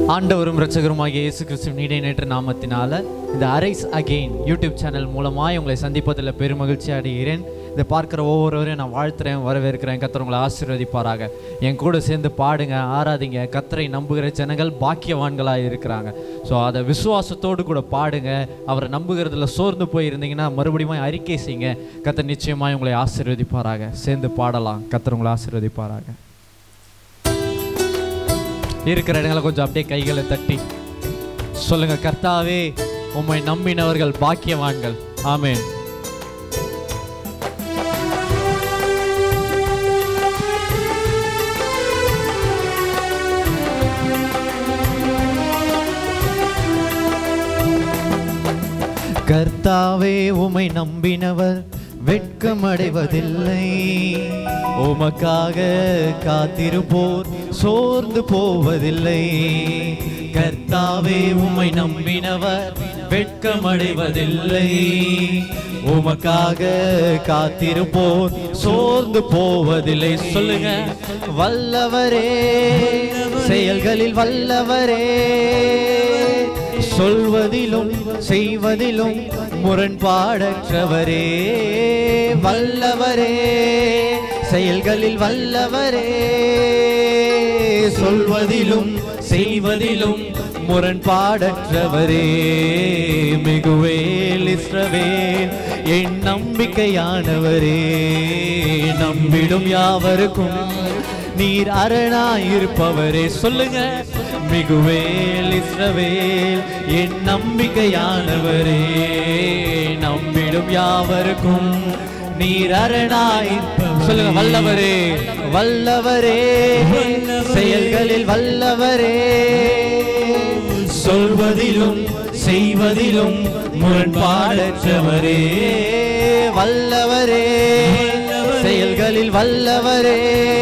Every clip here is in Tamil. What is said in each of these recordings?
ஆண்டவரும் இரட்சகருமாகிய இயேசு கிறிஸ்துவின் நீடை நேற்று நாமத்தினால இந்த அரைஸ் அகெயின் யூடியூப் சேனல் மூலமாய் உங்களை சந்திப்பதில் பெருமகிழ்ச்சி அடைகிறேன் இதை பார்க்குற ஒவ்வொருவரையும் நான் வாழ்த்துறேன் வரவேற்கிறேன் கத்தர் உங்களை ஆசீர்வதிப்பாராக என் கூட சேர்ந்து பாடுங்க ஆராதிங்க கத்தரை நம்புகிற ஜனங்கள் பாக்கியவான்களாக இருக்கிறாங்க ஸோ அதை விசுவாசத்தோடு கூட பாடுங்க அவரை நம்புகிறதுல சோர்ந்து போய் இருந்தீங்கன்னா மறுபடியும் அறிக்கை செய்யுங்க கத்தர் நிச்சயமாய் உங்களை ஆசீர்வதிப்பாராக சேர்ந்து பாடலாம் கத்தர் உங்களை ஆசீர்வதிப்பாராக இருக்கிற இடங்களை கொஞ்சம் அப்படியே கைகளை தட்டி சொல்லுங்க கர்த்தாவே உம்மை நம்பினவர்கள் பாக்கியவான்கள் ஆமென் கர்த்தாவே உமை நம்பினவர் வெட்கமடைவதில்லை உமக்காக காத்திருப்போர் சோர்ந்து போவதில்லை கர்த்தாவே உம்மை நம்பினவர் வெட்கமடைவதில்லை உமக்காக காத்திருப்போர் சோர்ந்து போவதில்லை சொல்லுங்க வல்லவரே செயல்களில் வல்லவரே சொல்வதிலும் செய்வதிலும் முரண்பாடற்றவரே வல்லவரே செயல்களில் வல்லவரே சொல்வதிலும் செய்வதிலும் முரண்பாடற்றவரே மிகுவேல் இஸ்ரவேல் என் நம்பிக்கையானவரே நம்பிடும் யாவருக்கும் நீர் அரணாயிருப்பவரே சொல்லுங்க மிகுவேல் இஸ்ரவேல் என் நம்பிக்கையானவரே நம்பிடும் யாவருக்கும் நீர் அரணாய் சொல்லுங்க வல்லவரே வல்லவரே செயல்களில் வல்லவரே சொல்வதிலும் செய்வதிலும் முரண்பாடற்றவரே வல்லவரே செயல்களில் வல்லவரே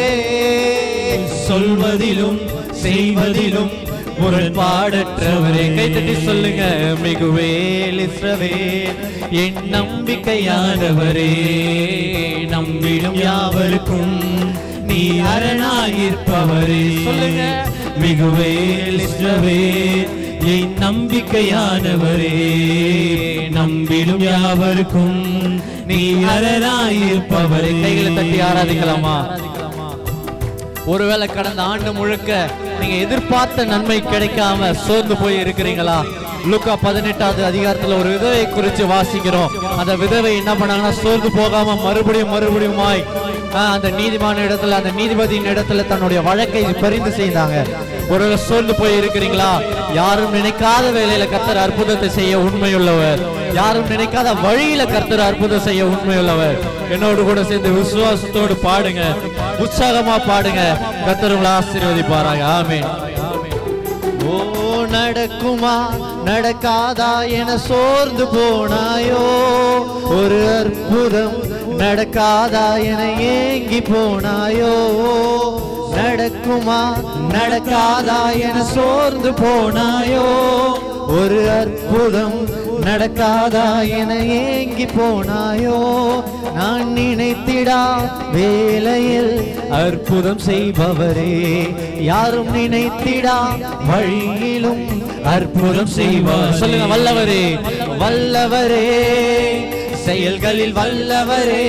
சொல்வதிலும் செய்வதிலும் முரண்பாடற்றவரே கைத்தட்டி சொல்லுங்க மிகுவேல் இஸ்ரவேல் என் நம்பிக்கையானவரே நம்பிடும் யாவருக்கும் நீ அரணாயிருப்பவரே சொல்லுங்க மிகுவேல் இஸ்ரவேல் என் நம்பிக்கையானவரே நம்பிடும் யாவருக்கும் நீ அரணாயிருப்பவரே கைகளை தட்டி ஆராதிக்கலாமா ஒருவேளை கடந்த ஆண்டு முழுக்க நீங்க எதிர்பார்த்த நன்மை கிடைக்காம சோர்ந்து போய் இருக்கிறீங்களா லுக்கா பதினெட்டாவது அதிகாரத்துல ஒரு விதவை குறித்து வாசிக்கிறோம் அந்த விதவை என்ன பண்ணாங்கன்னா சோர்ந்து போகாம மறுபடியும் மறுபடியுமாய் ஆஹ், அந்த நீதிமான இடத்துல அந்த நீதிபதியின் இடத்துல தன்னுடைய வழக்கை பரிந்து செய்தாங்க ஒரு சோர்ந்து போய் இருக்கிறீங்களா யாரும் நினைக்காத வேலையில கர்த்தர் அற்புதத்தை செய்ய உண்மையுள்ளவர் யாரும் நினைக்காத வழியில கர்த்தர் அற்புதம் செய்ய உண்மையுள்ளவர் என்னோடு கூட சேர்ந்து விசுவாசத்தோடு பாடுங்க உற்சாகமா பாடுங்க கர்த்தர் உங்களை ஆசீர்வதிப்பாராக ஆமென் ஓ நடக்குமா நடக்காதா என சோர்ந்து போனாயோ ஒரு அற்புதம் நடக்காதா என ஏங்கி போனாயோ நடக்குமா நடக்காதா என சோர்ந்து போனாயோ ஒரு அற்புதம் நடக்காதா என ஏங்கி போனாயோ நான் நினைத்திடா வேலையில் அற்புதம் செய்பவரே யாரும் நினைத்திடா வழியிலும் அற்புதம் செய்வார் சொல்லுங்க வல்லவரே வல்லவரே செயல்களில் வல்லவரே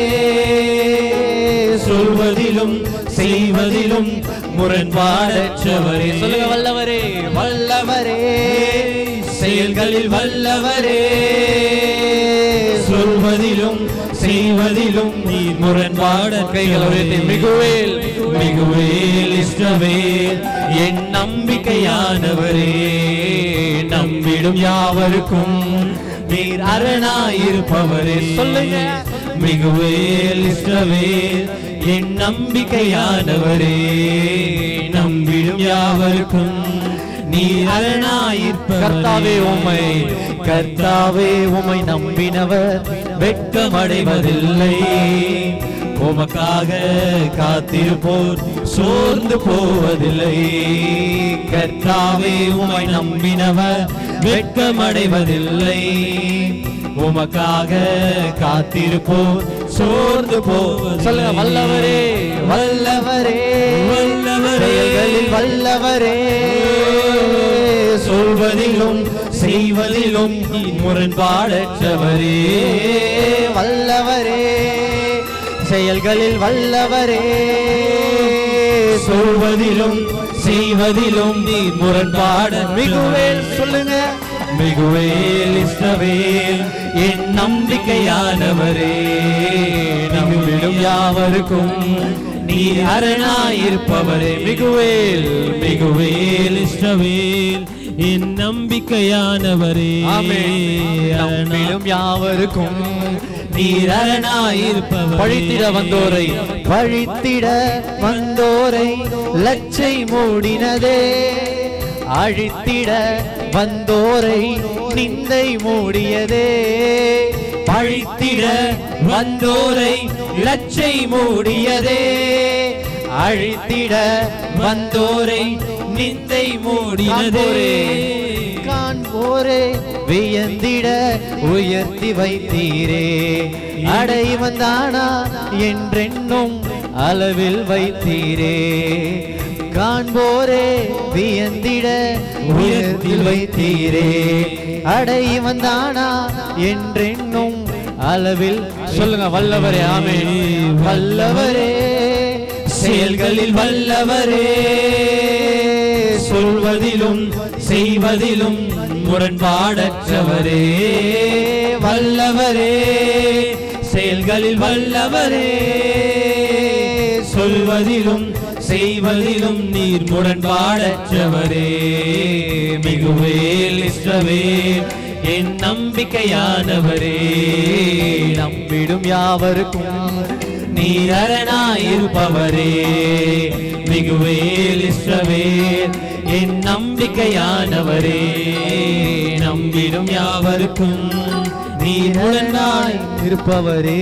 சொல்வதிலும் செய்வதிலும் முரண்பாடற்றவரே சொல்லுங்க வல்லவரே வல்லவரே செயல்களில் வல்லவரே சொல்வதிலும் செய்வதிலும் நீர் முரண்பாட கைகள் உயர்த்தி மிகுவேல் மிகுவேல் இஷ்டவேல் என் நம்பிக்கையானவரே நம்பிடும் யாவருக்கும் நீர் அரணாயிருப்பவரே சொல்லுங்க மிகுவேல் இஷ்டவேல் என் நம்பிக்கையானவரே நம்பிடும் யாவருக்கும் நீ அரணாயிருப்ப கர்த்தாவே உமை கர்த்தாவே உமை நம்பினவர் வெட்கமடைவதில்லை உமக்காக காத்திருப்போர் சோர்ந்து போவதில்லை கர்த்தாவே உமை நம்பினவர் வெட்கமடைவதில்லை உமக்காக காத்திருப்போம் சோர்ந்து போவது சொல்லுங்க வல்லவரே வல்லவரே வல்லவரே. செயல்களில் வல்லவரே சொல்வதிலும் செய்வதிலும் முரண்பாடற்றவரே வல்லவரே செயல்களில் வல்லவரே சொல்வதிலும் செய்வதிலும் நீர் முரண்பாட மிகுவேல் சொல்லுங்க மிகுவேல் இஸ்ரவேல் என் நம்பிக்கையானவரே நம்பிடும் யாவருக்கும் நீர் அரணாயிருப்பவரே மிகுவேல் மிகுவேல் இஸ்ரவேல் என் நம்பிக்கையானவரே ஆமென். நம்மிலும் யாவருக்கும் நீர் அரணாயிருப்பவர் பழித்திட வந்தோரை பழித்திட வந்தோரை லச்சை மூடினதே அழித்திட வந்தோரை நிந்தை மூடியதே பழித்திட வந்தோரை லச்சை மூடியதே அழித்திட வந்தோரை நிந்தை மூடினதே காண்போரே வியந்திட உயர்த்தி வைத்தீரே அடை வந்தானா என்றென்னும் அளவில் வைத்தீரே காண்போரே வியந்திட உயர்த்தி வைத்தீரே அடை வந்தானா என்றென்னும் அளவில் சொல்லுங்க வல்லவரே ஆமே வல்லவரே செயல்களில் வல்லவரே சொல்வதிலும் செய்வதிலும் முரண்பாடற்றவரே வல்லவரே செயல்களில் வல்லவரே சொல்வதிலும் செய்வதிலும் நீர் முரண்பாடற்றவரே மிகுவேல் இஸ்ரவேல் என் நம்பிக்கையானவரே நம்பிடும் யாவருக்கும் நீர் அரணாயிருப்பவரே மிகுவேல் இஸ்ரவேல் என் நம்பிக்கையானவரே நம்பிடும் யாவருக்கும் நீர் உடனாய் இருப்பவரே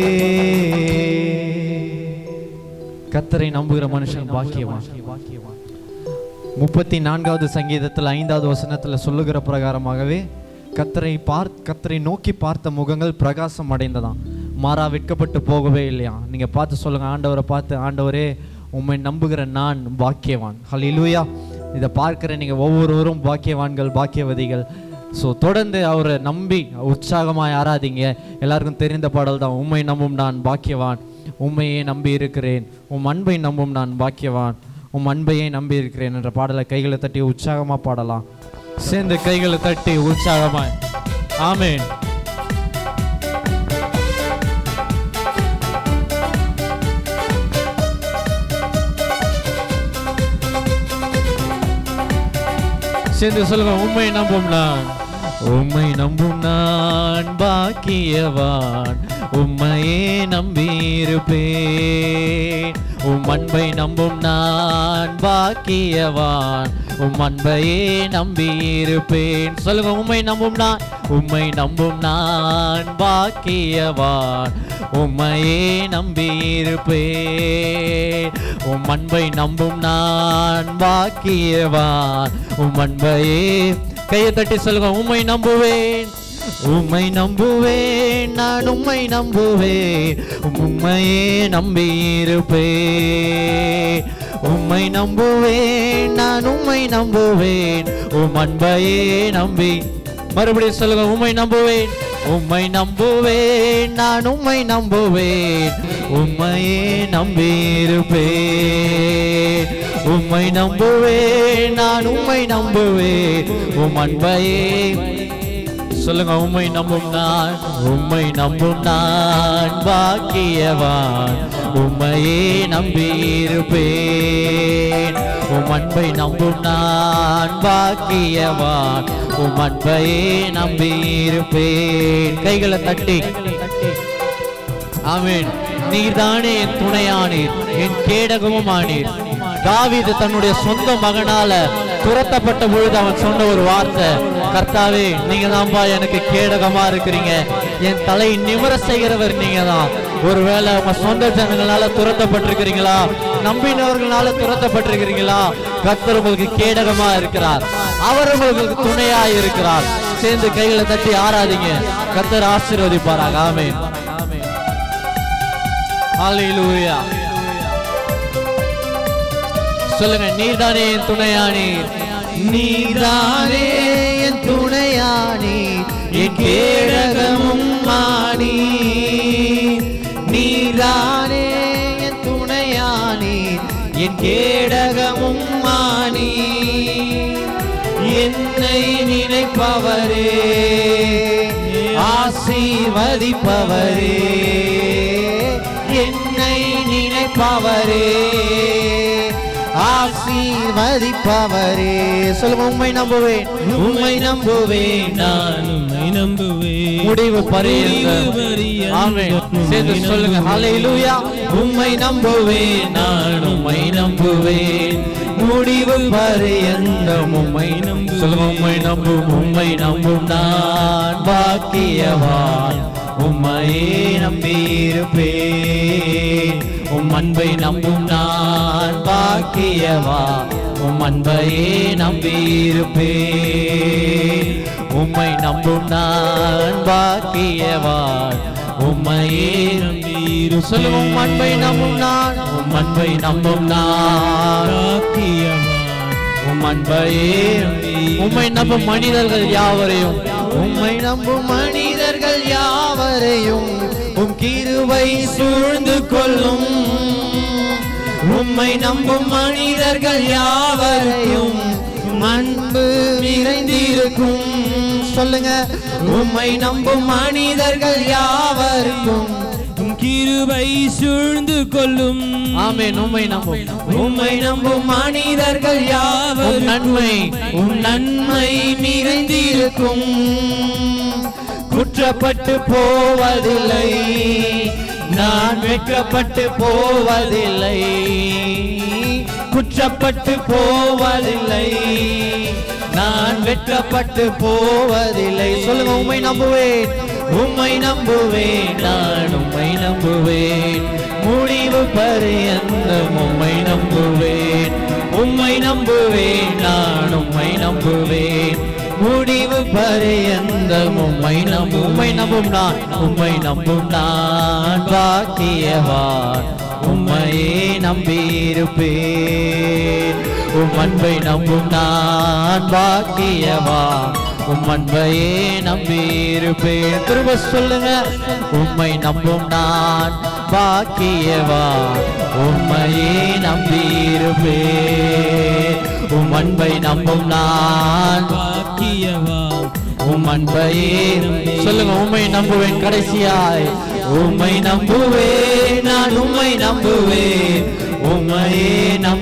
கத்தரை நம்புகிற மனுஷன் பாக்கியவான் முப்பத்தி நான்காவது சங்கீதத்தில் ஐந்தாவது வசனத்துல சொல்லுகிற பிரகாரமாகவே கத்தரை பார் கத்தரை நோக்கி பார்த்த முகங்கள் பிரகாசம் அடைந்ததாம் மாறா வெட்கப்பட்டு போகவே இல்லையா நீங்க பார்த்து சொல்லுங்க ஆண்டவரை பார்த்து ஆண்டவரே உம்மை நம்புகிற நான் பாக்கியவான் ஹalleluya இதை பார்க்கிற நீங்க ஒவ்வொருவரும் பாக்கியவான்கள் பாக்கியவதிகள் ஸோ தொடர்ந்து அவரை நம்பி உற்சாகமாய் ஆராதிங்க எல்லாருக்கும் தெரிந்த பாடல் தான் உம்மை நம்பும் நான் பாக்கியவான் உம்மையே நம்பி இருக்கிறேன் உம் அன்பை நம்பும் நான் பாக்கியவான் உம் அன்பையே நம்பி இருக்கிறேன் என்ற பாடலை கைகளை தட்டி உற்சாகமா பாடலாம் சேர்ந்து கைகளை தட்டி உற்சாகமாய் ஆமென் சேர்ந்து சொல்லுங்க உண்மை நம்பும் நான் உம்மை நம்பும் நான் பாக்கியவான் உம்மையே நம்பியிருப்பேன் உம் அன்பை நம்பும் நான் பாக்கியவான் உம் அன்பையே நம்பியிருப்பேன் சொல்லுங்க உம்மை நம்பும் நான் உம்மை நம்பும் நான் பாக்கியவான் உம்மையே நம்பியிருப்பேன் உம் அன்பை நம்பும் நான் பாக்கியவான் உம் அன்பையே கையை தட்டி சொல்லுங்க உம்மை நம்புவேன் உம்மை நம்புவேன் நான் உம்மை நம்புவேன் உம்மையே நம்பியிருப்பேன் உம்மை நம்புவேன் நான் உம்மை நம்புவேன் உம் அன்பையே நம்பி மறுபடியும் சொல்லுங்க உம்மை நம்புவேன் உம்மை நம்புவேன் நான் உம்மை நம்புவேன் உம்மையே நம்பியிருப்பேன் உம்மை நம்புவேன் நான் உம்மை நம்புவேன் உம் அன்பையே சொல்லுங்க உம்மை நம்பும் நான் உம்மை நம்பும் நான் பாக்கியவான் உம்மையே நம்பியிருப்பேன் உம் அன்பை நம்பும் நான் பாக்கியவான் உம் அன்பையே நம்பியிருப்பேன் கைகளை தட்டி ஆமென் நீர்தானே என் துணையானீர் என் கேடகமும் ஆனீர் தாவீது தன்னுடைய சொந்த மகனால துரத்தப்பட்ட பொழுது அவன் சொன்ன ஒரு வார்த்தை கர்த்தாவே நீங்க தான்ப்பா எனக்கு கேடகமா இருக்கிறீங்க என் தலை நிமிர செய்கிறவர் நீங்க தான் ஒருவேளை உங்க சொந்த ஜனங்களால துரத்தப்பட்டிருக்கிறீங்களா நம்பினவர்களால துரத்தப்பட்டிருக்கிறீங்களா கர்த்தர் உங்களுக்கு கேடகமா இருக்கிறார் அவர் உங்களுக்கு துணையா இருக்கிறார் சேர்ந்து கைகளை தட்டி ஆராதிங்க கத்தர் ஆசீர்வதிப்பாராக ஆமென் ஹalleluya சொல்லுங்க நீர்தானே என் துணையானி நீர்தானே என் துணையானி என் கேடகமும் மாணி நீர்தானே என் துணையானி என் கேடகமும் மாணி என்னை நினைப்பவரே ஆசீர்வதிப்பவரே என்னை நினைப்பவரே ஆசீர்வதிப்பவரே சொல்லுங்க உண்மை நம்புவேன் உண்மை நம்புவேன் நான் உம்மை நம்புவேன் முடிவு பரியந்தம் முடிவு பரியந்தம் ஆமென் சேர்ந்து சொல்லுங்க ஹalleluya உம்மை நம்புவேன் நான் உம்மை நம்புவேன் முடிவு பரியந்தம் உம்மை நம்பு சொல்லுங்க உம்மை நம்பும் உம்மை நம்பும் நான் பாக்கியவான் உம்மையே நம்பியிருப்பேன் உம் அன்பை நம்பும் நான் பாக்கியவா உம் அன்பையே நம்பியிருப்பேன் உம்மை நம்பும் நான் பாக்கியவான் உம்மையே நம்பியிரு சொல்லுங்க உம் அன்பை நம்பும் நான் உம் அன்பை நம்பும் நான் உம் அன்பையே உம்மை நம்பும் மனிதர்கள் யாவரையும் உம்மை நம்பும் மனிதர்கள் யாவரையும் உம் கிருபை சூழ்ந்து கொள்ளும் உம்மை நம்பும் மனிதர்கள் யாவரையும் உம் அன்பு நிறைந்திருக்கும் சொல்லுங்க உம்மை நம்பும் மனிதர்கள் யாவருக்கும் உம் கிருபை சூழ்ந்து கொள்ளும் ஆமென் உம்மை நம்பும் உம்மை நம்பும் மனிதர்கள் யாவரும் நன்மை உம் நன்மை நிறைந்திருக்கும் குற்றப்பட்டு போவதில்லை நான் வெட்கப்பட்டு போவதில்லை குற்றப்பட்டு போவதில்லை நான் வெட்கப்பட்டு போவதில்லை சொல்லுங்க உம்மை நம்புவேன் உம்மை நம்புவேன் நான் உம்மை நம்புவேன் முடிவு பரியந்தம் உம்மை நம்புவேன் உம்மை நம்புவேன் நான் உம்மை நம்புவேன் முடிவு பரியந்தம் உம்மை நம்பு உம்மை நம்பும் நான் உம்மை நம்பும் நான் பாக்கியவான் உம்மையே நம்பியிருப்பேன் உம் அன்பை நம்பும் நான் பாக்கியவான் உம் அன்பையே நம்பியிருப்பேன் திரும்ப சொல்லுங்க உம்மை நம்பும் நான் பாக்கியவான் உம்மையே நம்பியிருப்பேன் உம் அன்பை நம்பும் நான் பாக்கியவா உம் அன்பையே சொல்லுங்க உம்மை நம்புவேன் கடைசியாய் உம்மை நம்புவேன் நான் உம்மை நம்புவேன் உம்மையே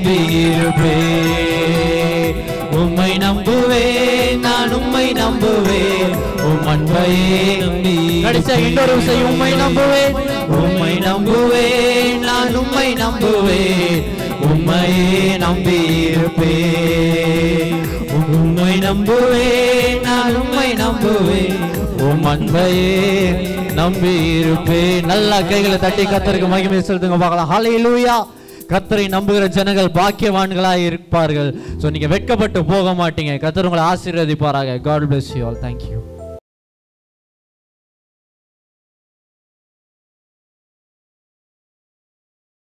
நம்பியிருப்பேன் உம்மை நம்புவேன் நான் உம்மை நம்புவேன் உம் அன்பையே நம்பி கடைசியா இன்னொரு விஷயம் உம்மை நம்புவேன் உம்மை நம்புவேன் நான் உம்மை நம்புவேன் உம்மையே நம்பியிருப்பேன் உம்மை நம்புவேன் நான் உம்மை நம்புவேன் உம் அன்பையே நம்பி இருப்பேன் நல்லா கைகளை தட்டி கத்தருக்கு மகிமை செலுத்துங்க பார்க்கலாம் ஹalleluya கத்தரை நம்புகிற ஜனங்கள் பாக்கியவான்களாய் இருப்பார்கள் ஸோ நீங்க வெட்கப்பட்டு போக மாட்டீங்க கத்தர் உங்களை ஆசீர்வதிப்பாராக God bless you all thank you